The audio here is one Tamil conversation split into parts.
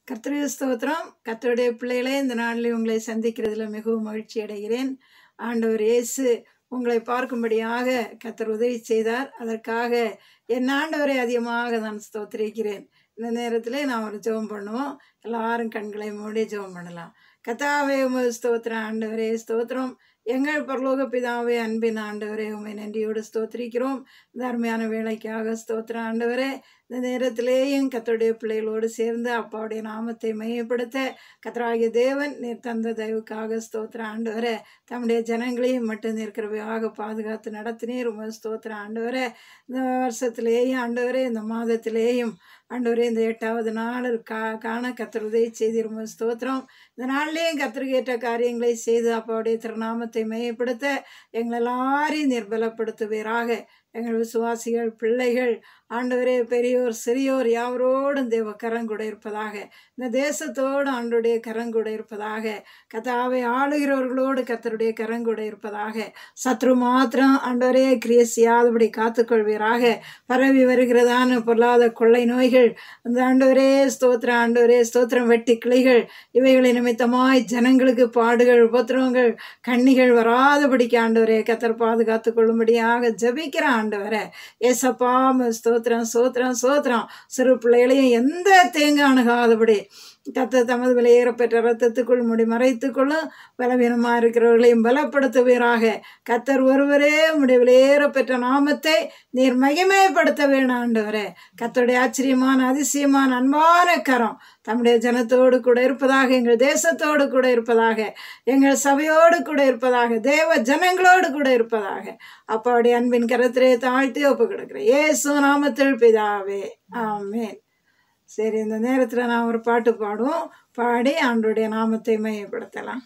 கர்த்தருடைய ஸ்தோத்திரம் கர்த்தருடைய பிள்ளைகளே இந்த நாளில் உங்களை சந்திக்கிறதுல மிகவும் மகிழ்ச்சி அடைகிறேன் ஆண்டவர் இயேசு உங்களை பார்க்கும்படியாக கர்த்தர் உதவி செய்தார் அதற்காக என் ஆண்டவரை அதிகமாக நான் ஸ்தோத்திரிக்கிறேன் இந்த நேரத்தில் நான் ஒரு ஜெபம் பண்ணுவோம் எல்லாரும் கண்களை மூடி ஜெபம் பண்ணலாம் கத்தாவே உமது ஸ்தோத்திரம் ஆண்டவரே ஸ்தோத்திரம் எங்கள் பரலோக பிதாவே அன்பின் ஆண்டவரே உமை நன்றியோடு ஸ்தோத்திரிக்கிறோம் இந்த அருமையான வேலைக்காக ஸ்தோத்திரம் ஆண்டவரே இந்த நேரத்திலேயும் கத்தருடைய பிள்ளைகளோடு சேர்ந்து அப்பாவுடைய நாமத்தை மையப்படுத்த கத்தராகிய தேவன் நீர் தந்த தயவுக்காக ஸ்தோத்திரம் ஆண்டவரே தம்முடைய ஜனங்களையும் மட்டும் நிற்கிறவையாக பாதுகாத்து நடத்தினீர் உமது ஸ்தோத்திரம் ஆண்டவரே இந்த வருஷத்திலேயும் ஆண்டவரே இந்த மாதத்திலேயும் ஆண்டவரே இந்த எட்டாவது நாள் கா காண கத்தர் உதவி செய்தீர் உமது ஸ்தோத்திரம் இந்த நாள்லேயும் கத்தருக்கு ஏற்ற காரியங்களை செய்து அப்பாவுடைய திருநாமத்தை மையப்படுத்த எங்கள் எல்லாரையும் நிர்பலப்படுத்துவீராக எங்கள் விசுவாசிகள் பிள்ளைகள் ஆண்டவரே பெரியோர் சிறியோர் யாவரோடும் தேவ கரங்குட இருப்பதாக இந்த தேசத்தோடு ஆண்டுடைய கரங்குட இருப்பதாக கத்தாவை ஆளுகிறவர்களோடு கத்தருடைய கரங்குட இருப்பதாக சத்ரு மாத்திரம் ஆண்டவரே கிரியை செய்யாதபடி காத்துக்கொள்வீராக பரவி வருகிறதான பொல்லாத கொள்ளை நோய்கள் அந்த ஆண்டவரே ஸ்தோத்திரம் ஆண்டவரே ஸ்தோத்திரம் வெட்டி கிளைகள் இவைகளை நிமித்தமாய் ஜனங்களுக்கு பாடுகள் உபத்திரவங்கள் கண்ணிகள் வராதபடிக்கு ஆண்டவரே கத்தர் பாதுகாத்து கொள்ளும்படியாக ஜபிக்கிற ஆண்டவரே ஏசப்பா ஸ்தோத்திரம் ஸ்தோத்திரம் ஸ்தோத்திரம் சிறு பிள்ளைகளையும் எந்த தேங்க அணுகாதபடி கத்த தமது விலையேறப்பெற்ற ரத்தத்துக்குள் முடி மறைத்துக்கொள்ளும் பலவீனமாக இருக்கிறவர்களையும் பலப்படுத்துவீராக கத்தர் ஒருவரே உடைய விலையேறப்பெற்ற நாமத்தை நீர் மகிமைப்படுத்த வேணும் ஆண்டவரே கத்தருடைய ஆச்சரியமான அதிசயமான அன்பான கரம் தம்முடைய ஜனத்தோடு கூட இருப்பதாக எங்கள் தேசத்தோடு கூட இருப்பதாக எங்கள் சபையோடு கூட இருப்பதாக தேவ ஜனங்களோடு கூட இருப்பதாக அப்பாவுடைய அன்பின் கரத்திலே தாழ்த்தி ஒப்பு கொடுக்குறேன் ஏசு நாமத்தில் பிதாவே ஆமேன் சரி இந்த நேரத்தில் நான் ஒரு பாட்டு பாடுவோம் பாடி ஆண்டுடைய நாமத்தை மையப்படுத்தலாம்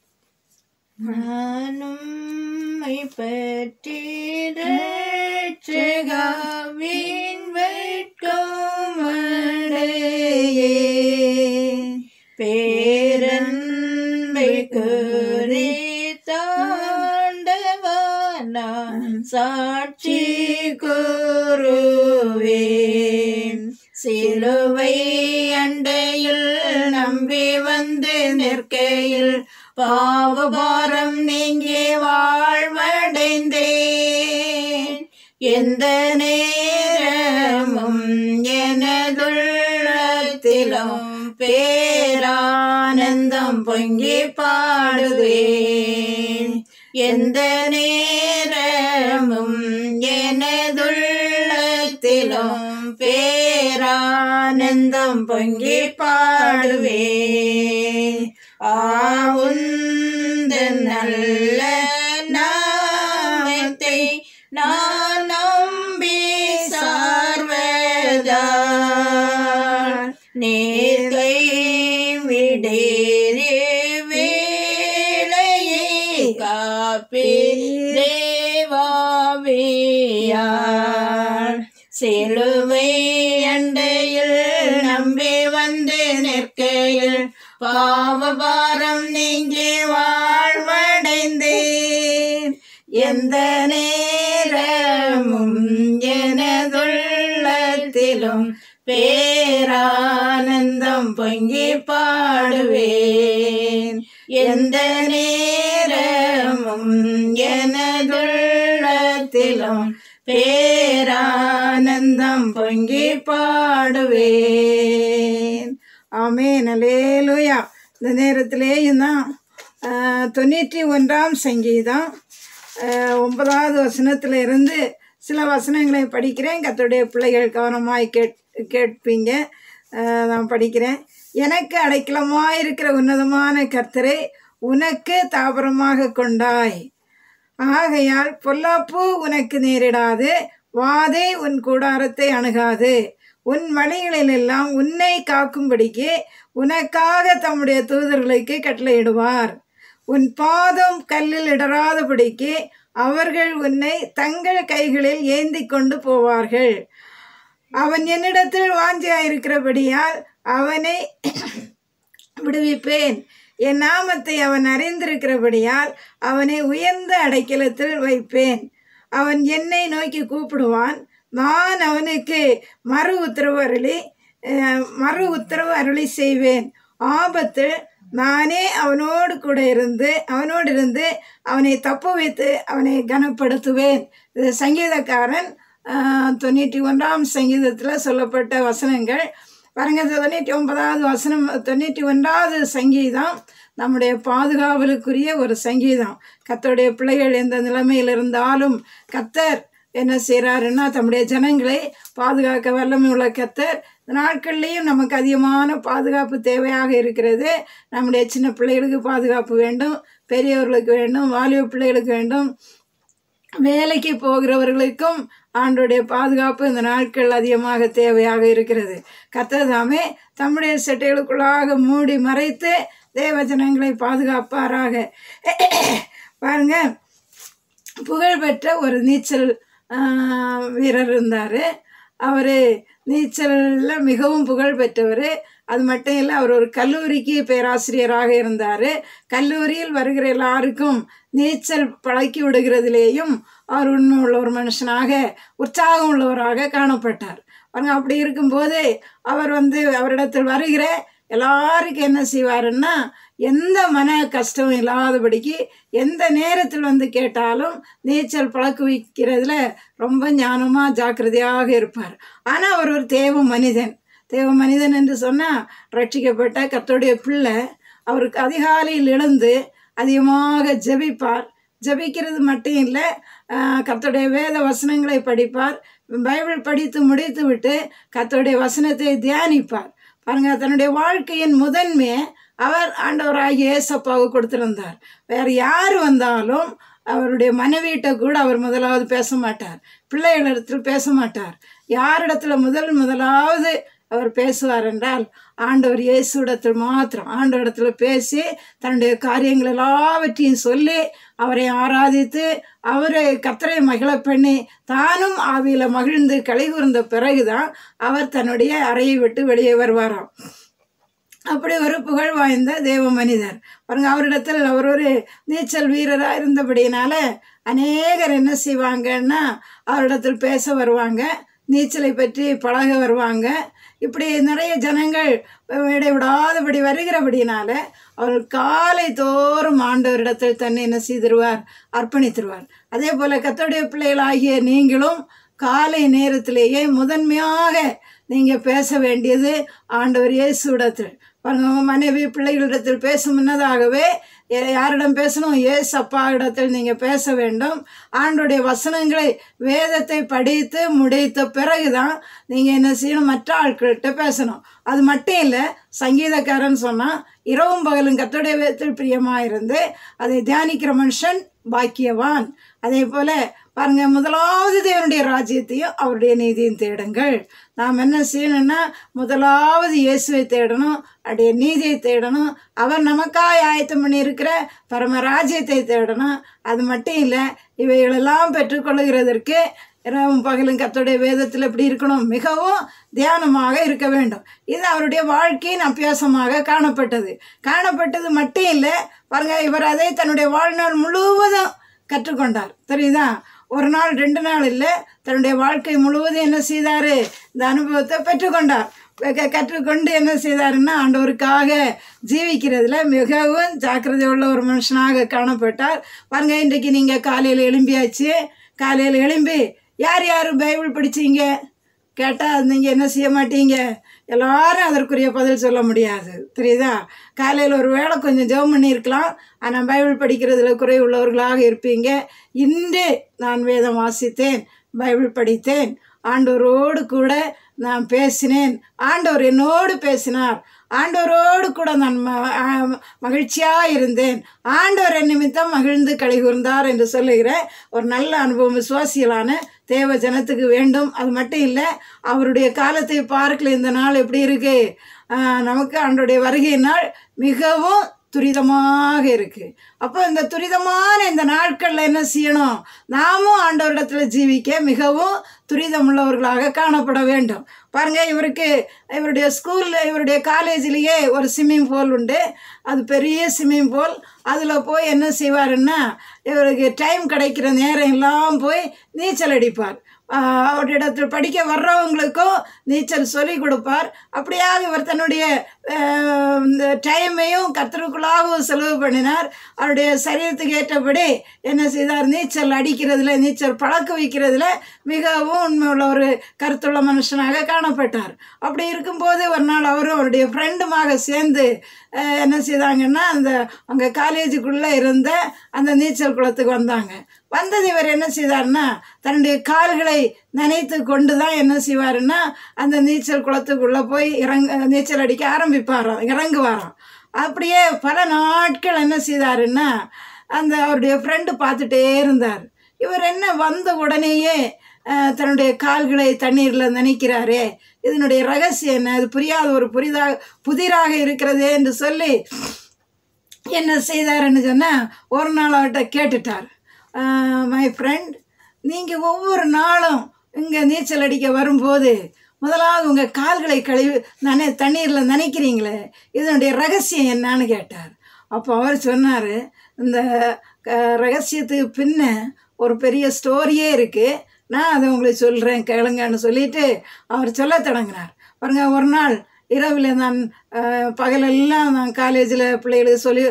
நானும்மை பற்றிரட்சகாவின் வெட்கமடையே பேரன்பை குறித்தாண்டவனான் சாட்சி கூறுவேன் சிலுவை அண்டையில் நம்பி வந்து நிற்கையில் பாவபாரம் நீங்கி வாழ்வடைந்தேன் எந்த நேரமும் எனதுள்ளத்திலும் பேரானந்தம் பொங்கி பாடுவேன் எந்த நேரமும் எனதுள்ளத்திலும் பேரானந்தம் பொங்கி பாடுவேன் ஆவுந்த நல்ல நாமத்தை நான் நம்பி சார்வதா நேர்கை விடேரே வேளையை காப்பே தேவாவியார் சிலுவை அண்டையில் நம்பி வந்து நிற்கையில் பாவபாரம் நீங்கி வாழ்வடைந்தேன் எந்த நேரமும் எனதுள்ளத்திலும் பேரானந்தம் பொங்கி பாடுவேன் எந்த நேரமும் எனதுள்ளத்திலும் பேரானந்தம் பொங்கி பாடுவேன் ஆமேன் அலேலுயா இந்த நேரத்திலேயும் தான் ஆஹ், தொண்ணூற்றி ஒன்றாம் சங்கீதம் ஆஹ், ஒன்பதாவது வசனத்தில் இருந்து சில வசனங்களை படிக்கிறேன் கத்தருடைய பிள்ளைகள் கவனமாய் கேட் கேட்பீங்க ஆஹ், நான் படிக்கிறேன் எனக்கு அடைக்கலமாக இருக்கிற உன்னதமான கர்த்தரை உனக்கு தாபரமாக கொண்டாய் ஆகையால் பொல்லாப்பு உனக்கு நேரிடாது வாதை உன் கூடாரத்தை அணுகாது உன் வழிகளிலெல்லாம் உன்னை காக்கும்படிக்கு உனக்காக தம்முடைய தூதர்களுக்கு கட்டளையிடுவார் உன் பாதம் கல்லில் இடராதபடிக்கு அவர்கள் உன்னை தங்கள் கைகளில் ஏந்தி கொண்டு போவார்கள் அவன் என்னிடத்தில் வாஞ்சியாயிருக்கிறபடியால் அவனை விடுவிப்பேன் என் நாமத்தை அவன் அறிந்திருக்கிறபடியால் அவனை உயர்ந்த அடைக்கலத்தில் வைப்பேன் அவன் என்னை நோக்கி கூப்பிடுவான் நான் அவனுக்கு மறு உத்தரவு அருளி அஹ், மறு உத்தரவு அருளி செய்வேன் ஆபத்து நானே அவனோடு கூட இருந்து அவனோடு இருந்து அவனை தப்பு வைத்து அவனை கனப்படுத்துவேன் இது சங்கீதக்காரன் ஆஹ், தொண்ணூற்றி ஒன்றாம் சங்கீதத்தில் சொல்லப்பட்ட வசனங்கள் பாருங்க தொண்ணூற்றி ஒன்பதாவது வசனம் தொண்ணூற்றி ஒன்றாவது சங்கீதம் நம்முடைய பாதுகாவலுக்குரிய ஒரு சங்கீதம் கத்தருடைய பிள்ளைகள் எந்த நிலைமையில் இருந்தாலும் கத்தர் என்ன செய்கிறாருன்னா தம்முடைய ஜனங்களை பாதுகாக்க வல்லமை உள்ள கத்தர் இந்த நாட்கள்லேயும் நமக்கு அதிகமான பாதுகாப்பு தேவையாக இருக்கிறது நம்முடைய சின்ன பிள்ளைகளுக்கு பாதுகாப்பு வேண்டும் பெரியவர்களுக்கு வேண்டும் வாலிப பிள்ளைகளுக்கு வேண்டும் வேலைக்கு போகிறவர்களுக்கும் ஆண்டுடைய பாதுகாப்பு இந்த நாட்கள் அதிகமாக தேவையாக இருக்கிறது கத்ததாமே தம்முடைய செட்டைகளுக்குள்ளாக மூடி மறைத்து தேவஜனங்களை பாதுகாப்பாராக பாருங்க புகழ்பெற்ற ஒரு நீச்சல் ஆஹ், வீரர் இருந்தார் அவர் நீச்சலில் மிகவும் புகழ் பெற்றவர் அது மட்டும் இல்லை அவர் ஒரு கல்லூரிக்கு பேராசிரியராக இருந்தார் கல்லூரியில் வருகிற எல்லாருக்கும் நீச்சல் பழக்கி விடுகிறதிலேயும் அவர் உண்மை உள்ள ஒரு மனுஷனாக உற்சாகம் உள்ளவராக காணப்பட்டார் பாருங்க அப்படி இருக்கும்போது அவர் வந்து அவரிடத்தில் வருகிற எல்லாருக்கும் என்ன செய்வாருன்னா எந்த மன கஷ்டமும் இல்லாதபடிக்கு எந்த நேரத்தில் வந்து கேட்டாலும் நீச்சல் பழக்குவிக்கிறதுல ரொம்ப ஞானமாக ஜாக்கிரதையாக இருப்பார் ஆனால் அவர் ஒரு தேவ மனிதன் தேவ மனிதன் என்று சொன்னால் ரட்சிக்கப்பட்ட கர்த்தருடைய பிள்ளை அவருக்கு அதிகாலையில் எழுந்து அதிகமாக ஜெபிப்பார் ஜெபிக்கிறது மட்டும் இல்லை கர்த்தருடைய வேத வசனங்களை படிப்பார் பைபிள் படித்து முடித்து விட்டு கர்த்தருடைய வசனத்தை தியானிப்பார் பாருங்க தன்னுடைய வாழ்க்கையின் முதன்மையை அவர் ஆண்டவராகிய ஏசப்பாவுக்கு கொடுத்திருந்தார் வேற யார் வந்தாலும் அவருடைய மனைவியிட்ட கூட அவர் முதலாவது பேச மாட்டார் பிள்ளைகளிடத்தில் பேச மாட்டார் யாரிடத்துல முதல் முதலாவது அவர் பேசுவார் என்றால் ஆண்டவர் இயேசுடத்தில் மாத்திரம் ஆண்டவரிடத்துல பேசி தன்னுடைய காரியங்கள் எல்லாவற்றையும் சொல்லி அவரை ஆராதித்து அவரை கத்தரை மகிழ பண்ணி தானும் ஆவியில் மகிழ்ந்து களி கூர்ந்த பிறகுதான் அவர் தன்னுடைய அறையை விட்டு வெளியே வருவாராம் அப்படி ஒரு புகழ் வாய்ந்த தேவ மனிதர் பாருங்க அவரிடத்தில் அவர் ஒரு நீச்சல் வீரராக இருந்தபடியினால அநேகர் என்ன செய்வாங்கன்னா அவரிடத்தில் பேச வருவாங்க நீச்சலை பற்றி பழக வருவாங்க இப்படி நிறைய ஜனங்கள் இடைவிடாதபடி வருகிறபடினால அவர் காலை தோறும் ஆண்டவரிடத்தில் தன்னை என்ன செய்திருவார் அர்ப்பணித்திருவார் அதே போல கத்தோடைய பிள்ளைகளாகிய நீங்களும் காலை நேரத்திலேயே முதன்மையாக நீங்கள் பேச வேண்டியது ஆண்டவர் இயேசுடத்தில் பாருங்க உங்க மனைவி பிள்ளைகளிடத்தில் பேசும் முன்னதாகவே யா- யாரிடம் பேசணும் ஏசு அப்பா இடத்தில் நீங்கள் பேச வேண்டும் ஆண்டுடைய வசனங்களை வேதத்தை படித்து முடித்த பிறகுதான் நீங்கள் என்ன செய்யணும் மற்ற ஆட்கள்கிட்ட பேசணும் அது மட்டும் இல்லை சங்கீதக்காரன் சொன்னால் இரவும் பகலும் கத்தோடைய வேதத்தில் பிரியமாக இருந்து அதை தியானிக்கிற மனுஷன் பாக்கியவான் அதே போல பாருங்க முதலாவது தேவனுடைய ராஜ்யத்தையும் அவருடைய நீதியும் தேடுங்கள் நாம் என்ன செய்யணும்னா முதலாவது இயேசுவை தேடணும் அவருடைய நீதியை தேடணும் அவர் நமக்காய் ஆயத்தம் பண்ணியிருக்கிற பரம ராஜ்யத்தை தேடணும் அது மட்டும் இல்லை இவைகளெல்லாம் பெற்றுக்கொள்ளுகிறதற்கு இரவும் பகலும் கர்த்தருடைய வேதத்தில் எப்படி இருக்கணும் மிகவும் தியானமாக இருக்க வேண்டும் இது அவருடைய வாழ்க்கையின் அபியாசமாக காணப்பட்டது காணப்பட்டது மட்டும் இல்லை பாருங்க இவர் அதை தன்னுடைய வாழ்நாள் முழுவதும் கற்றுக்கொண்டார் தெரியுதா ஒரு நாள் ரெண்டு நாள் இல்லை தன்னுடைய வாழ்க்கை முழுவதும் என்ன செய்தார் இந்த அனுபவத்தை பெற்றுக்கொண்டார் க- கற்றுக்கொண்டு என்ன செய்தாருன்னா ஆண்டவருக்காக ஜீவிக்கிறதுல மிகவும் ஜாக்கிரதை உள்ள ஒரு மனுஷனாக காணப்பட்டார் பாருங்க இன்றைக்கு நீங்கள் காலையில் எழும்பியாச்சு காலையில் எழும்பி யார் யார் பைபிள் படிச்சீங்க கேட்டால் நீங்கள் என்ன செய்ய மாட்டீங்க எல்லாரும் அதற்குரிய பதில் சொல்ல முடியாது தெரியுதா காலையில் ஒரு வேளை கொஞ்சம் ஜெபம் பண்ணியிருக்கலாம் ஆனால் பைபிள் படிக்கிறதுல குறை உள்ளவர்களாக இருப்பீங்க இன்று நான் வேதம் வாசித்தேன் பைபிள் படித்தேன் ஆண்டவரோடு கூட நான் பேசினேன் ஆண்டவர் என்னோடு பேசினார் ஆண்டவரோடு கூட நான் ம- ஆ- மகிழ்ச்சியாக இருந்தேன் ஆண்டவர் என் நிமித்தம் மகிழ்ந்து களி கூர்ந்தார் என்று சொல்லுகிற ஒரு நல்ல அனுபவம் விசுவாசிகளான தேவ ஜனத்துக்கு வேண்டும் அது மட்டும் இல்லை அவருடைய காலத்தை பார்க்கல இந்த நாள் எப்படி இருக்கு ஆ, நமக்கு ஆண்டோடைய வருகை நாள் மிகவும் துரிதமாக இருக்கு அப்போ இந்த துரிதமான இந்த நாட்களில் என்ன செய்யணும் நாமும் ஆண்டவரிடத்துல ஜீவிக்க மிகவும் துரிதமுள்ளவர்களாக காணப்பட வேண்டும் பாருங்க இவருக்கு இவருடைய ஸ்கூலில் இவருடைய காலேஜ்லேயே ஒரு ஸ்விம்மிங் பூல் உண்டு அது பெரிய ஸ்விம்மிங் பூல் அதில் போய் என்ன செய்வாருன்னா இவருக்கு டைம் கிடைக்கிற நேரம் எல்லாம் போய் நீச்சல் அடிப்பார் ஆஹ் அவரிடத்தில் படிக்க வர்றவங்களுக்கும் நீச்சல் சொல்லி கொடுப்பார் அப்படியாக இவர் தன்னுடைய ஆஹ், இந்த டைமையும் கத்தருக்குள்ளாகவும் செலவு பண்ணினார் அவருடைய சரீரத்துக்கு ஏற்றபடி என்ன செய்தார் நீச்சல் அடிக்கிறதுல நீச்சல் பழக்க வைக்கிறதுல மிகவும் உண்மையுள்ள ஒரு கருத்துள்ள மனுஷனாக காணப்பட்டார் அப்படி இருக்கும்போது ஒரு நாள் அவரும் அவருடைய ஃப்ரெண்டுமாக சேர்ந்து ஆஹ், என்ன செய்தாங்கன்னா அந்த அங்கே காலேஜுக்குள்ளே இருந்த அந்த நீச்சல் குளத்துக்கு வந்தாங்க வந்தது இவர் என்ன செய்தார்னா தன்னுடைய கால்களை நனைத்து கொண்டு தான் என்ன செய்வாருன்னா அந்த நீச்சல் குளத்துக்குள்ளே போய் இறங்க நீச்சல் அடிக்க ஆரம்பிப்பாராம் இறங்குவாராம் அப்படியே பல நாட்கள் என்ன செய்தாருன்னா அந்த அவருடைய ஃப்ரெண்டு பார்த்துட்டே இருந்தார் இவர் என்ன வந்த உடனேயே அஹ், தன்னுடைய கால்களை தண்ணீரில் நனைக்கிறாரே இதனுடைய ரகசியம் என்ன அது புரியாத ஒரு புரிதாக புதிராக இருக்கிறதே என்று சொல்லி என்ன செய்தாருன்னு சொன்னால் ஒரு நாள் அவர்கிட்ட கேட்டுட்டார் மை ஃப்ரெண்ட் நீங்கள் ஒவ்வொரு நாளும் இங்கே நீச்சல் அடிக்க வரும்போது முதலாவது உங்கள் கால்களை கழுவி நனை தண்ணீரில் நனைக்கிறீங்களே இதனுடைய ரகசியம் என்னன்னு கேட்டார் அப்போ அவர் சொன்னார் இந்த க- ரகசியத்துக்கு பின்ன ஒரு பெரிய ஸ்டோரியே இருக்குது நான் அதை உங்களுக்கு சொல்கிறேன் கேளுங்கன்னு சொல்லிட்டு அவர் சொல்ல தொடங்கினார் பாருங்க ஒரு நாள் இரவில் நான் அஹ், பகலெல்லாம் நான் காலேஜில் பிள்ளைகளுக்கு சொல்லி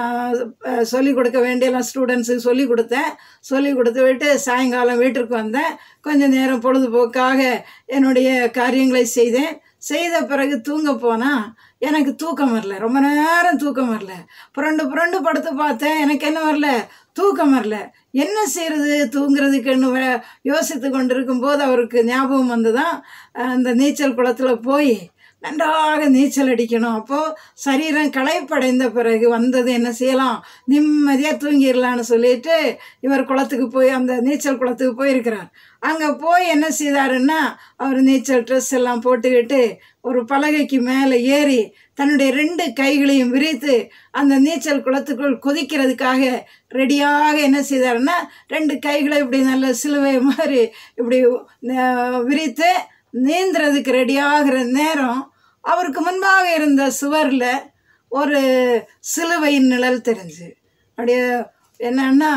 சொல்லி கொடுக்க வேண்டிய எல்லாம் ஸ்டூடெண்ட்ஸுக்கு சொல்லி கொடுத்தேன் சொல்லி கொடுத்து விட்டு சாயங்காலம் வீட்டிற்கு வந்தேன் கொஞ்ச நேரம் பொழுதுபோக்காக என்னுடைய காரியங்களை செய்தேன் செய்த பிறகு தூங்க போனால் எனக்கு தூக்கம் வரல ரொம்ப நேரம் தூக்கம் வரல புரண்டு புரண்டு படுத்து பார்த்தேன் எனக்கு என்ன வரல தூக்கம் வரல என்ன செய்யறது தூங்குறதுக்குன்னு வ- யோசித்து கொண்டிருக்கும் போது அவருக்கு ஞாபகம் வந்துதான் அஹ், அந்த நீச்சல் குளத்தில் போய் நன்றாக நீச்சல் அடிக்கணும் அப்போது சரீரம் களைப்படைந்த பிறகு வந்தது என்ன செய்யலாம் நிம்மதியாக தூங்கிடலான்னு சொல்லிட்டு இவர் குளத்துக்கு போய் அந்த நீச்சல் குளத்துக்கு போயிருக்கிறார் அங்கே போய் என்ன செய்தாருன்னா அவர் நீச்சல் ட்ரெஸ் எல்லாம் போட்டுக்கிட்டு ஒரு பலகைக்கு மேலே ஏறி தன்னுடைய ரெண்டு கைகளையும் விரித்து அந்த நீச்சல் குளத்துக்குள் கொதிக்கிறதுக்காக ரெடியாக என்ன செய்தாருன்னா ரெண்டு கைகளை இப்படி நல்ல சிலுவை மாதிரி இப்படி அஹ், விரித்து நீந்துறதுக்கு ரெடியாகிற நேரம் அவருக்கு முன்பாக இருந்த சுவரில் ஒரு சிலுவையின் நிழல் தெரிஞ்சு அப்படியே என்னன்னா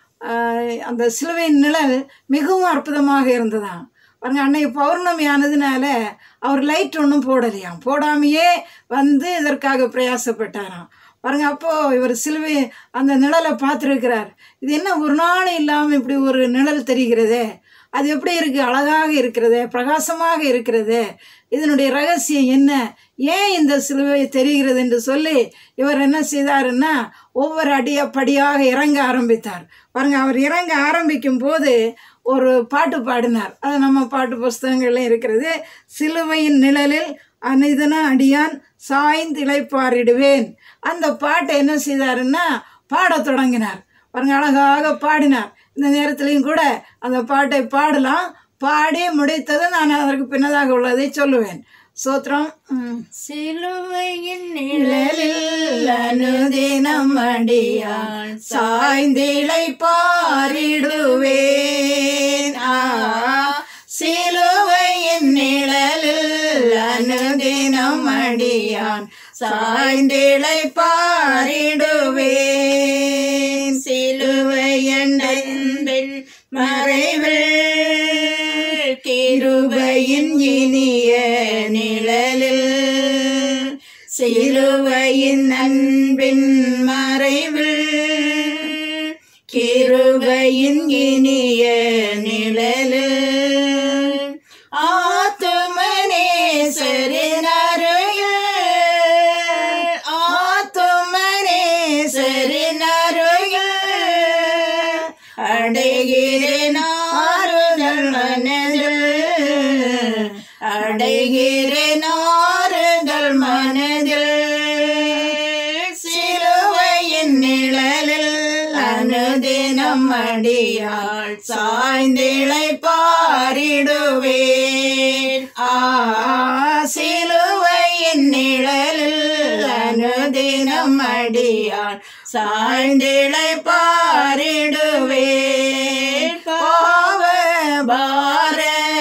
ஆஹ், அந்த சிலுவையின் நிழல் மிகவும் அற்புதமாக இருந்ததாம் பாருங்க அன்னைக்கு பௌர்ணமி ஆனதுனால அவர் லைட் ஒன்றும் போடலையாம் போடாமையே வந்து இதற்காக பிரயாசப்பட்டாராம் பாருங்க அப்போ இவர் சிலுவை அந்த நிழலை பார்த்துருக்கிறார் இது என்ன ஒரு நாள் இல்லாமல் இப்படி ஒரு நிழல் தெரிகிறதே அது எப்படி இருக்கு அழகாக இருக்கிறதே பிரகாசமாக இருக்கிறதே இதனுடைய ரகசியம் என்ன ஏன் இந்த சிலுவை தெரிகிறது என்று சொல்லி இவர் என்ன செய்தாருன்னா ஒவ்வொரு அடிய படியாக இறங்க ஆரம்பித்தார் பாருங்க அவர் இறங்க ஆரம்பிக்கும் போது ஒரு பாட்டு பாடினார் அது நம்ம பாட்டு புஸ்தகங்கள்ல இருக்கிறது சிலுவையின் நிழலில் அனிதன அடியான் சாய்ந்து இளைப்பாரிடுவேன் அந்த பாட்டை என்ன செய்தாருன்னா பாடத் தொடங்கினார் பாருங்க அழகாக பாடினார் இந்த நேரத்திலையும் கூட அந்த பாட்டை பாடலாம் பாடி முடித்தது நான் அதற்கு பின்னதாக உள்ளதை சொல்லுவேன் சோத்திரம் ம். சிலுவையின் நிழலில் அனுதினம் அடியான் சாய்ந்திளை பாரிடுவேன் ஆ, சிலுவையின் நிழலில் அனுதினம் அடியான் சாய்ந்திளை பாரிடுவேன் சிலுவையின் அன்பில் மறைவில் கிருபையின் இனிய நிழலில் சிலுவையின் அன்பின் மறைவில் கிருபையின் இனிய நிழலில் ஆத்துமனேசரின் அருகில் ஆத்துமனேசரின் அருகில் அடைகிறேன் ஆறுதல் மனதில் அடைகிறேன் ஆறுதல் மனதில் சிலுவையின் நிழலில் அனுதினம் அடியாள் சாய்ந்திளை பாரிடுவேன் ஆ சிலுவையின் நிழலில் அனுதினம் அடியாள் சாய்ந்திளை பாரிடுவேன் பாவ பார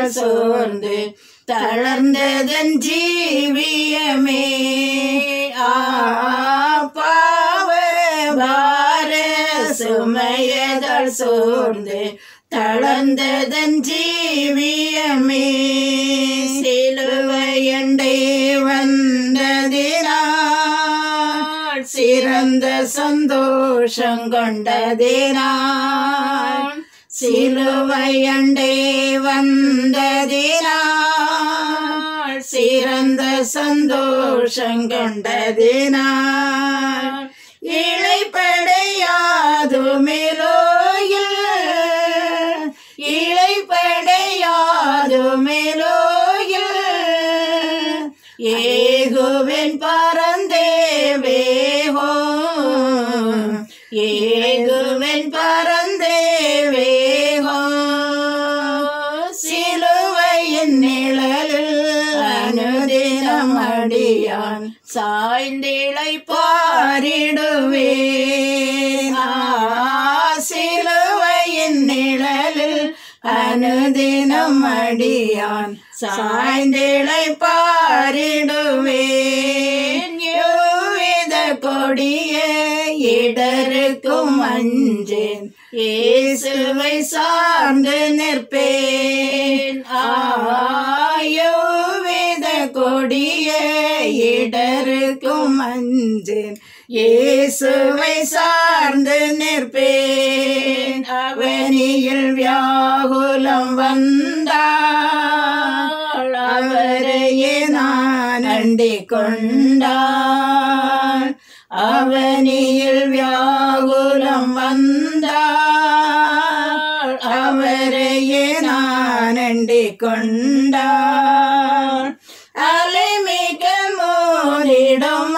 உதவிகள் சோர்ந்து தளர்ந்ததன் ஜீவியமே ஆ பாவ பார சுமையதல் சோர்ந்து தளர்ந்ததன் ஜீவியமே சிலுவையண்டே வந்ததினால் சிறந்த சந்தோஷம் கொண்டதினால் சிலுவையண்டே வந்ததினால் சிறந்த சந்தோஷம் கொண்டதினால் இழைப்படையாது மேலோயில் இழைப்படையாது மேலோயில் ஏகுவின் பரந்தேவேகோ ஏகுவின் பரந்தேவேகோ சிலுவையின் நிழலில் அனுதினம் அடியான் சாய்ந்திழை பாரிடுவேன் ஆ, சிலுவையின் நிழலில் அனுதினம் அடியான் சாய்ந்திழை பாரிடுவேன் யோவித கொடிய இடருக்கும் அஞ்சேன் இயேசுவை சார்ந்து நிற்பேன் ஆயோவித கொடிய இடருக்கும் அஞ்சேன் இயேசுவை சார்ந்து நிற்பேன் அவனியில் வியாகுலம் வந்தாள் அவரையே நான் அண்டிக் கொண்டாள் அவனியில் வியாகுலம் வந்தாள் அவரையே நான் அண்டிக் கொண்டாள் அலைமிக மோதிடம்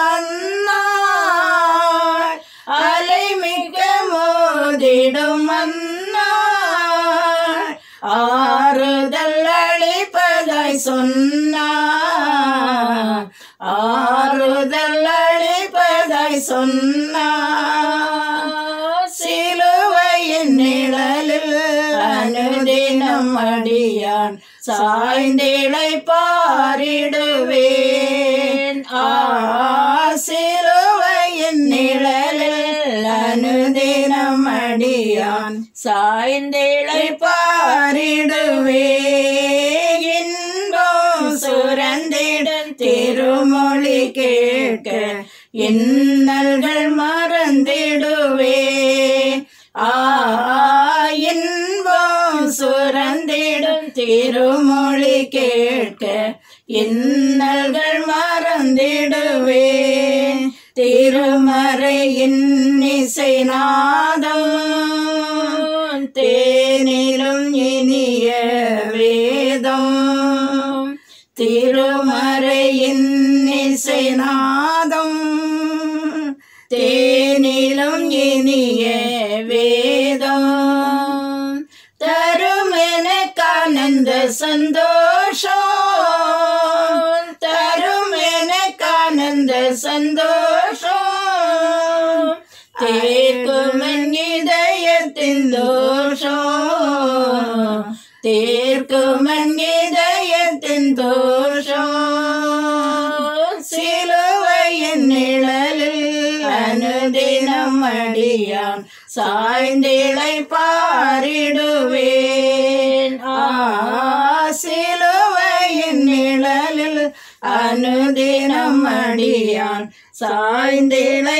வந்தாள் அலைமிக மோதிடும் வந்தாள் ஆறுதல் அளிப்பதாய் சொன்னார் ஆறுதல் அளிப்பதாய் சொன்னார் சிலுவையின் நிழலில் அனுதினம் அடியான் சாய்ந்திழை பாரிடுவேன் ஆ சிலுவையின் நிழலில் அனுதினம் அடியான் சாய்ந்திழை பாரிடுவேன் இன்பம் சுரந்திடன் திருமொழி கேட்க இன்னல்கள் மறந்திடுவே ஆ இன்பம் சுரந்திடும் திருமொழி கேட்க இன்னல்கள் மறந்திடுவே திருமறையின் இசை நாதம் தேனிலும் இனிய வேதம் திருமறையின் இசை நாதம் தேனிலும் இனிய வேதம் தரும் எனக்கானந்த சந்தோஷம் தரும் எனக்கானந்த சந்தோஷம் தேர்க்கும் என் இதயத்தின் தோஷம் தேர்க்கும் என் இதயத்தின் தோஷம் சிலுவையின் நிழலில் அனுதினம் அடியான் சாய்ந்திழை பாரிடுவேன் ஆ சிலுவையின் நிழலில் அனுதினம் அடியான் சாய்ந்திழை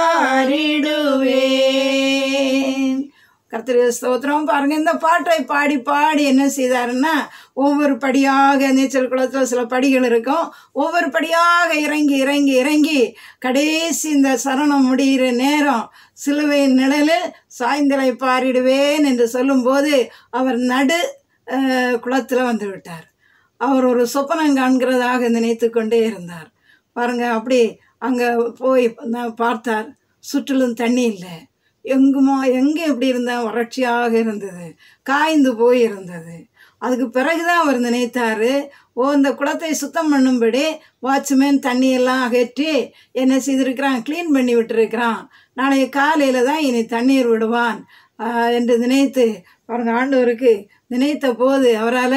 பாரிடுவேன் கர்த்தர் ஸ்தோத்திரம் பாருங்க இந்த பாட்டை பாடி பாடி என்ன செய்தாருன்னா ஒவ்வொரு படியாக நீச்சல் குளத்தில் சில படிகள் இருக்கும் ஒவ்வொரு படியாக இறங்கி இறங்கி இறங்கி கடைசி இந்த சரணம் முடிகிற நேரம் சிலுவையின் நிழலில் சாய்ந்தலை பாரிடுவேன் என்று சொல்லும்போது அவர் நடு குளத்தில் வந்து விட்டார் அவர் ஒரு சொப்பனம் காண்கிறதாக நினைத்து கொண்டே இருந்தார் பாருங்க அப்படி அங்கே போய் நான் பார்த்தார் சுற்றிலும் தண்ணி இல்லை எங்குமோ எங்கே எப்படி இருந்தால் வறட்சியாக இருந்தது காய்ந்து போய் இருந்தது அதுக்கு பிறகுதான் அவர் நினைத்தாரு ஓ இந்த குளத்தை சுத்தம் பண்ணும்படி வாட்ச்மேன் தண்ணியெல்லாம் அகற்றி என்ன செய்திருக்கிறான் க்ளீன் பண்ணி விட்டுருக்கிறான் நாளைய காலையில் தான் இனி தண்ணீர் விடுவான் ஆஹ் என்று நினைத்து பாருங்க ஆண்டவருக்கு நினைத்த போது அவரால்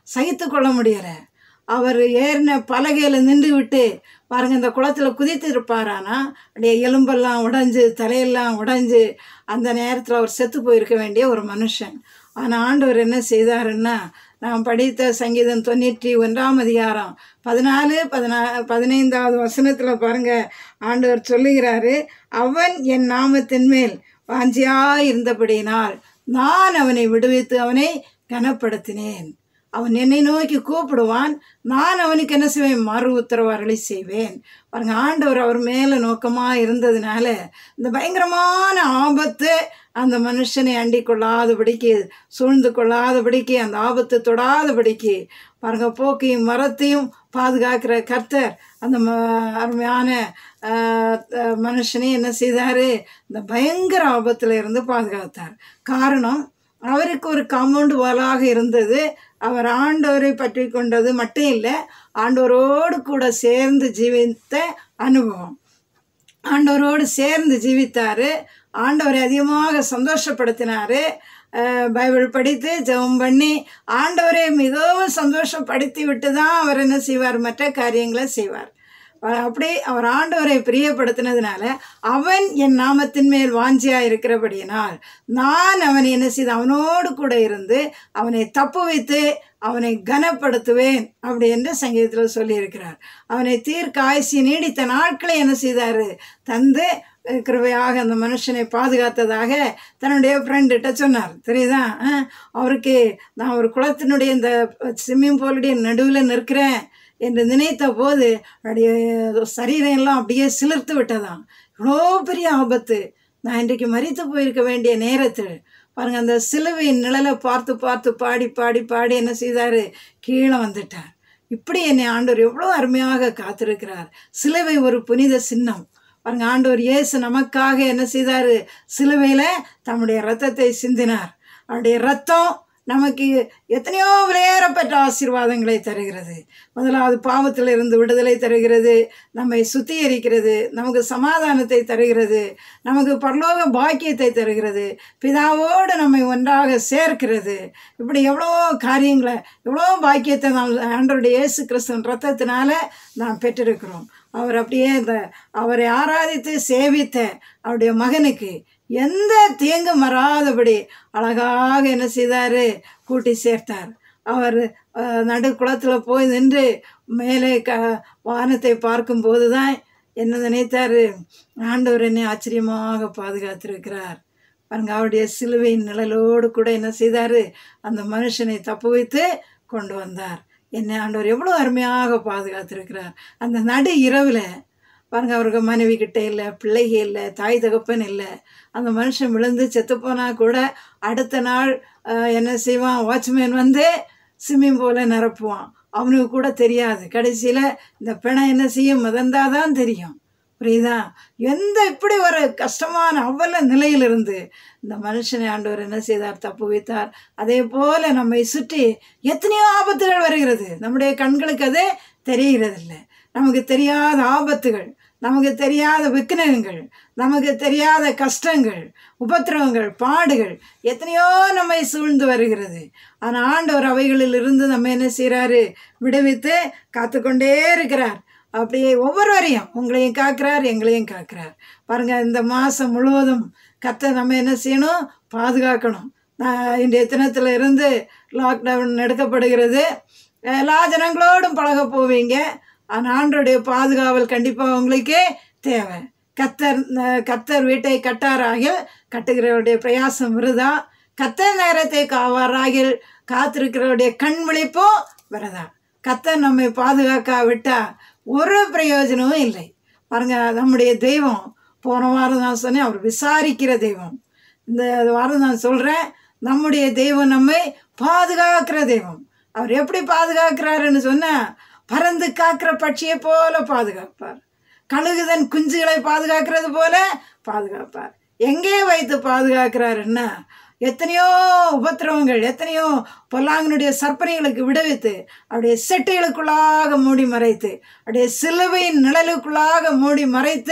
சகித்து கொள்ள முடியல அவர் ஏறின பலகையில் நின்று விட்டு பாருங்க இந்த குளத்துல குதித்து இருப்பாரானா அப்படியே எலும்பெல்லாம் உடைஞ்சு தலையெல்லாம் உடைஞ்சு அந்த நேரத்தில் அவர் செத்து போயிருக்க வேண்டிய ஒரு மனுஷன் ஆனால் ஆண்டவர் என்ன செய்தாருன்னா நான் படித்த சங்கீதம் தொண்ணூற்றி ஒன்றாம் அதிகாரம் பதினாலு பதினா பதினைந்தாவது வசனத்தில் பாருங்க ஆண்டவர் சொல்லுகிறாரு அவன் என் நாமத்தின் மேல் வாஞ்சியாய் இருந்தபடியினால் நான் அவனை விடுவித்து அவனை கனப்படுத்தினேன் அவன் என்னை நோக்கி கூப்பிடுவான் நான் அவனுக்கு என்ன செய்வேன் மறு உத்தரவாறுகளை செய்வேன் பாருங்க ஆண்டவர் அவர் மேலே நோக்கமாக இருந்ததுனால இந்த பயங்கரமான ஆபத்து அந்த மனுஷனை அண்டி கொள்ளாதபடிக்கு சூழ்ந்து கொள்ளாதபடிக்கு அந்த ஆபத்து தொடாதபடிக்கு பாருங்க போக்கையும் மரத்தையும் பாதுகாக்கிற கர்த்தர் அந்த ம அருமையான ஆஹ், த- மனுஷனை என்ன செய்தார் இந்த பயங்கர ஆபத்தில் இருந்து பாதுகாத்தார் காரணம் அவருக்கு ஒரு காம்பவுண்டு வாலாக இருந்தது அவர் ஆண்டவரை பற்றி கொண்டது மட்டும் இல்லை ஆண்டவரோடு கூட சேர்ந்து ஜீவித்த அனுபவம் ஆண்டவரோடு சேர்ந்து ஜீவித்தார் ஆண்டவரை அதிகமாக சந்தோஷப்படுத்தினார் பைபிள் படித்து ஜெபம் பண்ணி ஆண்டவரை மிகவும் சந்தோஷப்படுத்தி விட்டு தான் அவர் என்ன செய்வார் மற்ற காரியங்களை செய்வார் அஹ் அப்படி அவர் ஆண்டவரை பிரியப்படுத்தினதுனால அவன் என் நாமத்தின் மேல் வாஞ்சியா இருக்கிறபடியினால் நான் அவனை என்ன செய்து அவனோடு கூட இருந்து அவனை தப்பு வைத்து அவனை கனப்படுத்துவேன் அப்படி என்று சங்கீதத்தில் சொல்லியிருக்கிறார் அவனை தீர்க்க ஆயுசி நீடித்த நாட்களை என்ன செய்தார் தந்து அஹ், கிருபையாக அந்த மனுஷனை பாதுகாத்ததாக தன்னுடைய ஃப்ரெண்டுகிட்ட சொன்னார் தெரியுதா அஹ், அவருக்கு நான் ஒரு குளத்தினுடைய இந்த ஸ்விம்மிங் பூலுடைய நடுவில் நிற்கிறேன் என்று நினைத்த போது அவருடைய சரீரம் எல்லாம் அப்படியே சிலிர்த்து விட்டதாம் இவ்வளோ பெரிய ஆபத்து நான் இன்றைக்கு மரித்து போயிருக்க வேண்டிய நேரத்தில் பாருங்க அந்த சிலுவையின் நிழலை பார்த்து பார்த்து பாடி பாடி பாடி என்ன செய்தார் கீழே வந்துட்டார் இப்படி என்னை ஆண்டவர் எவ்வளோ அருமையாக காத்திருக்கிறார் சிலுவை ஒரு புனித சின்னம் பாருங்க ஆண்டவர் இயேசு நமக்காக என்ன செய்தார் சிலுவையில் தம்முடைய ரத்தத்தை சிந்தினார் அவருடைய ரத்தம் நமக்கு எத்தனையோ விலையேறப்பட்ட ஆசீர்வாதங்களை தருகிறது முதலாவது பாவத்தில் இருந்து விடுதலை தருகிறது நம்மை சுத்திகரிக்கிறது நமக்கு சமாதானத்தை தருகிறது நமக்கு பரலோக பாக்கியத்தை தருகிறது பிதாவோடு நம்மை ஒன்றாக சேர்க்கிறது இப்படி எவ்வளோ காரியங்களை எவ்வளோ பாக்கியத்தை நாம் ஆண்டவருடைய இயேசு கிறிஸ்துவின் ரத்தத்தினால நாம் பெற்றிருக்கிறோம் அவர் அப்படியே இந்த அவரை ஆராதித்து சேவித்த அவருடைய மகனுக்கு எந்த தீங்கும் வராதபடி அழகாக என்ன செய்தார் கூட்டி சேர்த்தார் அவர் அஹ், நடு குளத்தில் போய் நின்று மேலே க வானத்தை பார்க்கும்போது தான் என்ன நினைத்தார் ஆண்டவர் என்னை ஆச்சரியமாக பாதுகாத்திருக்கிறார் பாருங்க அவருடைய சிலுவையின் நிழலோடு கூட என்ன செய்தார் அந்த மனுஷனை தப்பு வைத்து கொண்டு வந்தார் என்னை ஆண்டவர் எவ்வளோ அருமையாக பாதுகாத்திருக்கிறார் அந்த நடு இரவில் பாருங்க அவருக்கு மனைவி கிட்ட இல்லை பிள்ளைக இல்லை தாய் தகப்பன் இல்லை அந்த மனுஷன் விழுந்து செத்துப்போனா கூட அடுத்த நாள் அஹ், என்ன செய்வான் வாட்ச்மேன் வந்து ஸ்விம்மிங் பூலை நிரப்புவான் அவனுக்கு கூட தெரியாது கடைசியில் இந்த பிணம் என்ன செய்யும் மிதந்தாதான் தெரியும் புரியுதா எந்த இப்படி ஒரு கஷ்டமான அவ்வளோ நிலையிலிருந்து இந்த மனுஷனை ஆண்டவர் என்ன செய்தார் தப்பு வைத்தார் அதே போல நம்மை சுற்றி எத்தனையோ ஆபத்துகள் வருகிறது நம்முடைய கண்களுக்கு அது தெரிகிறதில்லை நமக்கு தெரியாத ஆபத்துகள் நமக்கு தெரியாத விக்னங்கள் நமக்கு தெரியாத கஷ்டங்கள் உபத்திரவங்கள் பாடுகள் எத்தனையோ நம்மை சூழ்ந்து வருகிறது ஆனால் ஆண்டவர் அவைகளில் இருந்து நம்ம என்ன செய்கிறாரு விடுவித்து காத்துக்கொண்டே இருக்கிறார் அப்படியே ஒவ்வொருவரையும் உங்களையும் காக்கிறார் எங்களையும் காக்கிறார் பாருங்க இந்த மாதம் முழுவதும் கத்தை நம்ம என்ன செய்யணும் பாதுகாக்கணும் நான் இன்றைய தினத்தில் இருந்து லாக்டவுன் எடுக்கப்படுகிறது எல்லா ஜனங்களோடும் பழக போவீங்க ஆனால் ஆண்டோடைய பாதுகாவல் கண்டிப்பாக உங்களுக்கு தேவை கத்தர் அஹ், கத்தர் வீட்டை கட்டாராகில் கட்டுகிறவருடைய பிரயாசம் விருதா கத்தர் நேரத்தை காவாராகில் காத்திருக்கிறவருடைய கண் விழிப்பும் விரதா கத்தர் நம்மை பாதுகாக்காவிட்டா ஒரு பிரயோஜனமும் இல்லை பாருங்க நம்முடைய தெய்வம் போன வாரம் நான் சொன்னேன் அவர் விசாரிக்கிற தெய்வம் இந்த வாரம் நான் சொல்கிறேன் நம்முடைய தெய்வம் நம்மை பாதுகாக்கிற தெய்வம் அவர் எப்படி பாதுகாக்கிறாருன்னு சொன்னால் பறந்து காக்கிற பட்சியை போல பாதுகாப்பார் கழுகுதன் குஞ்சுகளை பாதுகாக்கிறது போல பாதுகாப்பார் எங்கே வைத்து பாதுகாக்கிறாருன்னா எத்தனையோ உபத்திரவங்கள் எத்தனையோ பொல்லாங்கனுடைய சற்பனைகளுக்கு விடுவித்து அப்படியே செட்டைகளுக்குள்ளாக மூடி மறைத்து அப்படியே சிலுவையின் நிழலுக்குள்ளாக மூடி மறைத்து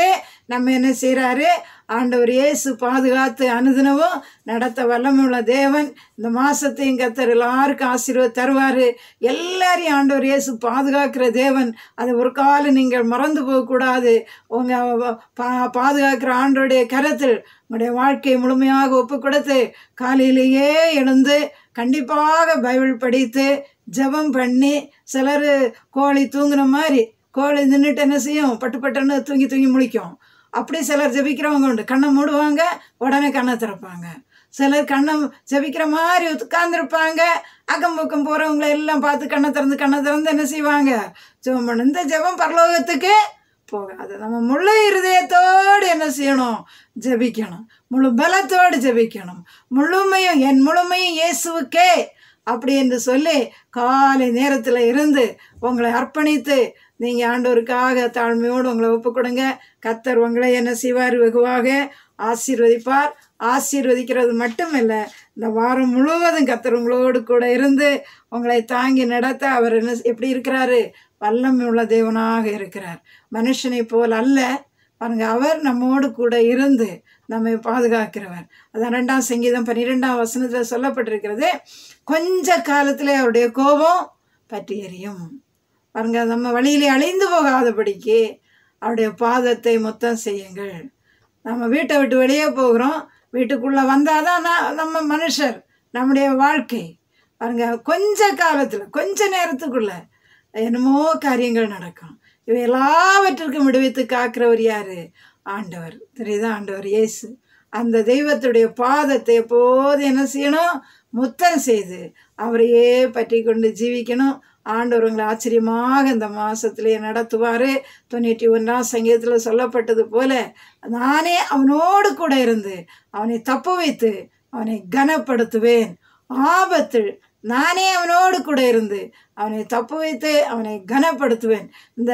நம்ம என்ன செய்கிறாரு ஆண்டவர் இயேசு பாதுகாத்து அனுதினமும் நடத்த வல்லமையுள்ள தேவன் இந்த மாசத்தையும் கத்தர் எல்லாருக்கும் ஆசீர்வாதம் தருவார் எல்லாரையும் ஆண்டவர் இயேசு பாதுகாக்கிற தேவன் அதை ஒரு காலம் நீங்கள் மறந்து போகக்கூடாது உங்கள் பா பாதுகாக்கிற ஆண்டோடைய கரத்தில் உங்களுடைய வாழ்க்கையை முழுமையாக ஒப்பு கொடுத்து காலையிலேயே எழுந்து கண்டிப்பாக பைபிள் படித்து ஜெபம் பண்ணி சிலர் கோழி தூங்குன மாதிரி கோழி நின்றுட்டு என்ன செய்யும் பட்டு பட்டுன்னு தூங்கி தூங்கி முழிக்கும் அப்படி சிலர் ஜெபிக்கிறவங்க உண்டு கண்ணை மூடுவாங்க உடனே கண்ணை திறப்பாங்க சிலர் கண்ணை ஜெபிக்கிற மாதிரி உட்கார்ந்துருப்பாங்க அக்கம் பக்கம் போகிறவங்கள எல்லாம் பார்த்து கண்ணை திறந்து கண்ணை திறந்து என்ன செய்வாங்க ஜெபம் பண்ணு இந்த ஜெபம் பரலோகத்துக்கு போகாது நம்ம முழு இருதயத்தோடு என்ன செய்யணும் ஜெபிக்கணும் முழு பலத்தோடு ஜெபிக்கணும் முழுமையும் என் முழுமையும் இயேசுவுக்கே அப்படி என்று சொல்லி காலை நேரத்தில் இருந்து உங்களை அர்ப்பணித்து நீங்கள் ஆண்டவருக்காக தாழ்மையோடு உங்களை ஒப்பு கொடுங்க கத்தர் உங்களை என்ன செய்வார் வெகுவாக ஆசீர்வதிப்பார் ஆசீர்வதிக்கிறது மட்டுமில்ல இந்த வாரம் முழுவதும் கத்தர் உங்களோடு கூட இருந்து உங்களை தாங்கி நடத்த அவர் என்ன எப்படி இருக்கிறாரு வல்லமை உள்ள தேவனாக இருக்கிறார் மனுஷனை போல் அல்ல பாருங்க அவர் நம்மோடு கூட இருந்து நம்மை பாதுகாக்கிறவர் அதான் ரெண்டாம் சங்கீதம் பன்னிரெண்டாம் வசனத்தில் சொல்லப்பட்டிருக்கிறது கொஞ்ச காலத்தில் அவருடைய கோபம் பற்றி எரியும் பாருங்க நம்ம வழியிலே அழிந்து போகாதபடிக்கு அவருடைய பாதத்தை மொத்தம் செய்யுங்கள் நம்ம வீட்டை விட்டு வெளியே போகிறோம் வீட்டுக்குள்ளே வந்தால் தான் நான் நம்ம மனுஷர் நம்முடைய வாழ்க்கை பாருங்க கொஞ்ச காலத்தில் கொஞ்ச நேரத்துக்குள்ள என்னமோ காரியங்கள் நடக்கும் இவை எல்லாவற்றிற்கும் விடுவித்து காக்கிறவர் யாரு ஆண்டவர் தெரியுதா ஆண்டவர் இயேசு அந்த தெய்வத்துடைய பாதத்தை எப்போது என்ன செய்யணும் முத்தம் செய்து அவரையே பற்றி கொண்டு ஜீவிக்கணும் ஆண்டவர் உங்களை ஆச்சரியமாக இந்த மாதத்திலேயே நடத்துவார் தொண்ணூற்றி ஒன்றாம் சங்கீதத்தில் சொல்லப்பட்டது போல நானே அவனோடு கூட இருந்து அவனை தப்பு வைத்து அவனை கனப்படுத்துவேன் ஆபத்தில் நானே அவனோடு கூட இருந்து அவனை தப்பு வைத்து அவனை கனப்படுத்துவேன் இந்த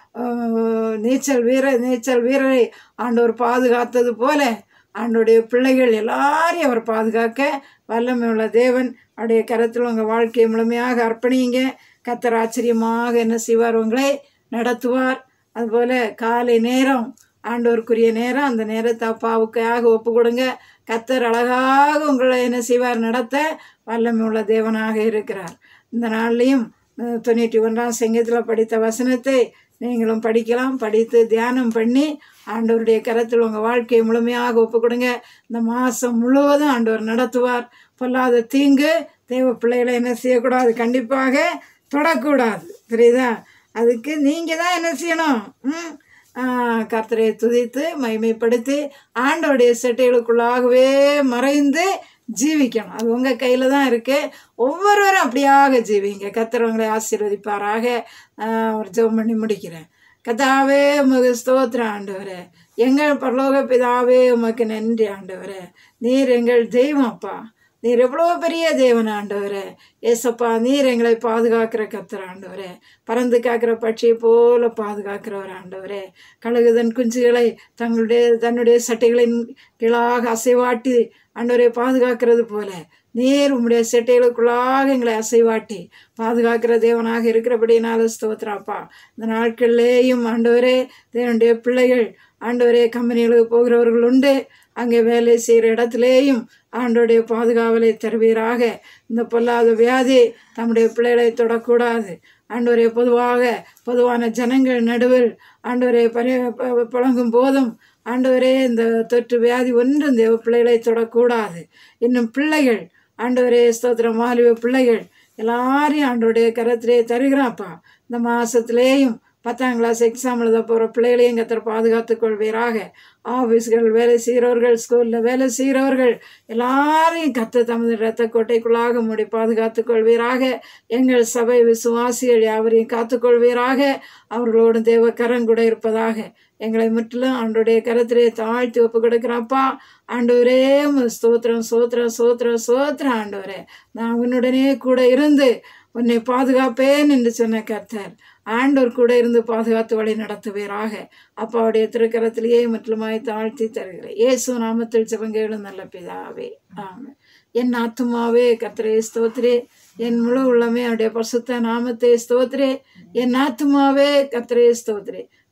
அஹ், நீச்சல் வீர நீச்சல் வீரரை ஆண்டவர் பாதுகாத்தது போல ஆண்டோடைய பிள்ளைகள் எல்லாரையும் அவர் பாதுகாக்க வல்லமை உள்ள தேவன் அவருடைய கரத்தில் உங்கள் வாழ்க்கையை முழுமையாக அர்ப்பணியுங்க கத்தர் ஆச்சரியமாக என்ன செய்வார் உங்களை நடத்துவார் அதுபோல் காலை நேரம் ஆண்டவருக்குரிய நேரம் அந்த நேரத்தை அப்பாவுக்காக ஒப்பு கொடுங்க கத்தர் அழகாக உங்களை என்ன செய்வார் நடத்த வல்லமை உள்ள தேவனாக இருக்கிறார் இந்த நாள்லையும் அஹ், தொண்ணூற்றி ஒன்றாம் சங்கீதத்தில் படித்த வசனத்தை நீங்களும் படிக்கலாம் படித்து தியானம் பண்ணி ஆண்டவருடைய கரத்தில் உங்கள் வாழ்க்கையை முழுமையாக ஒப்பு கொடுங்க இந்த மாதம் முழுவதும் ஆண்டவர் நடத்துவார் பொல்லாத தீங்கு தேவ பிள்ளைகளை என்ன செய்யக்கூடாது கண்டிப்பாக தொடக்கூடாது புரியுதா அதுக்கு நீங்கள் தான் என்ன செய்யணும் ம் கர்த்தரை துதித்து மகிமைப்படுத்தி ஆண்டவருடைய செட்டைகளுக்குள்ளாகவே மறைந்து ஜீவிக்கணும் அது உங்கள் கையில் தான் இருக்குது ஒவ்வொருவரும் அப்படியாக ஜீவிங்க கர்த்தர் உங்களை ஆசீர்வதிப்பாராக ஆஹ், ஒரு ஜெபம் பண்ணி முடிக்கிறேன் கத்தாவே உமக்கு ஸ்தோத்திரம் ஆண்டவரே எங்கள் பரலோக பிதாவே உமக்கு நன்றி ஆண்டவரே நீர் எங்கள் தெய்வம் அப்பா நீர் எவ்வளோ பெரிய தேவன் ஆண்டவரே ஏசப்பா நீர் எங்களை பாதுகாக்கிற கத்தர் ஆண்டவரே பறந்து காக்கிற பட்சியை போல பாதுகாக்கிறவர் ஆண்டவரே கழுகுதன் குஞ்சுகளை தங்களுடைய தன்னுடைய சட்டைகளின் கீழாக அசைவாட்டி ஆண்டவரை பாதுகாக்கிறது போல நீர் உம்முடைய செட்டைகளுக்குள்ளாக எங்களை அசைவாட்டி பாதுகாக்கிற தேவனாக இருக்கிறபடினால ஸ்தோத்திராப்பா இந்த நாட்கள்லேயும் ஆண்டவரே தேவனுடைய பிள்ளைகள் ஆண்டவரே கம்பெனிகளுக்கு போகிறவர்கள் உண்டு அங்கே வேலை செய்கிற இடத்துலேயும் ஆண்டோடைய பாதுகாவலை தருவீராக இந்த பொல்லாத வியாதி தம்முடைய பிள்ளைகளை தொடக்கூடாது ஆண்டவரே பொதுவாக பொதுவான ஜனங்கள் நடுவில் ஆண்டவரே பரி ப- புழங்கும் போதும் ஆண்டவரே இந்த தொற்று வியாதி ஒன்றும் தேவ பிள்ளைகளை தொடக்கூடாது இன்னும் பிள்ளைகள் ஆண்டவரே ஸ்தோத்திரம் வாலிப பிள்ளைகள் எல்லாரையும் ஆண்டோடைய கரத்திலே தருகிறாப்பா இந்த மாதத்துலேயும் பத்தாம் கிளாஸ் எக்ஸாம் எழுத போகிற பிள்ளைகளையும் கத்தர் பாதுகாத்துக் கொள்வீராக ஆஃபீஸ்கள் வேலை செய்கிறவர்கள் ஸ்கூலில் வேலை செய்கிறவர்கள் எல்லாரையும் கத்த தமது இரத்த கோட்டைக்குள்ளாக மூடி பாதுகாத்துக் கொள்வீராக எங்கள் சபை விசுவாசிகள் யாவரையும் காத்துக்கொள்வீராக அவர்களோடு தேவ கரம் கூட இருப்பதாக எங்களை முற்றிலும் ஆண்டோடைய கரத்திலே தாழ்த்தி ஒப்பு கொடுக்குறப்பா ஆண்டவரே உமக்கு ஸ்தோத்திரம் ஸ்தோத்திரம் ஸ்தோத்திரம் ஸ்தோத்திரம் ஆண்டவரே நான் உன்னுடனே கூட இருந்து உன்னை பாதுகாப்பேன் என்று சொன்ன கர்த்தர் ஆண்டவர் கூட இருந்து பாதுகாத்து வழி நடத்துவீராக அப்பாவுடைய திருக்கரத்திலேயே முற்றிலுமாய் தாழ்த்தி தருகிறேன் இயேசு நாமத்தில் சிவங்கேளும் நல்ல பிதாவே ஆமென் என் ஆத்துமாவே கர்த்தரே ஸ்தோத்திரே என் முழு உள்ளமே அவருடைய பரிசுத்த நாமத்தை ஸ்தோத்திரே என் ஆத்துமாவே கர்த்தரே ஸ்தோத்திரே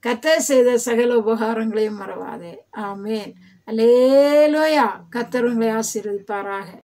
கத்தர் செய்த சகல உபகாரங்களையும் மறவாதே ஆமேன் அலேலோயா கத்தர் உங்களை ஆசீர்வதிப்பாராக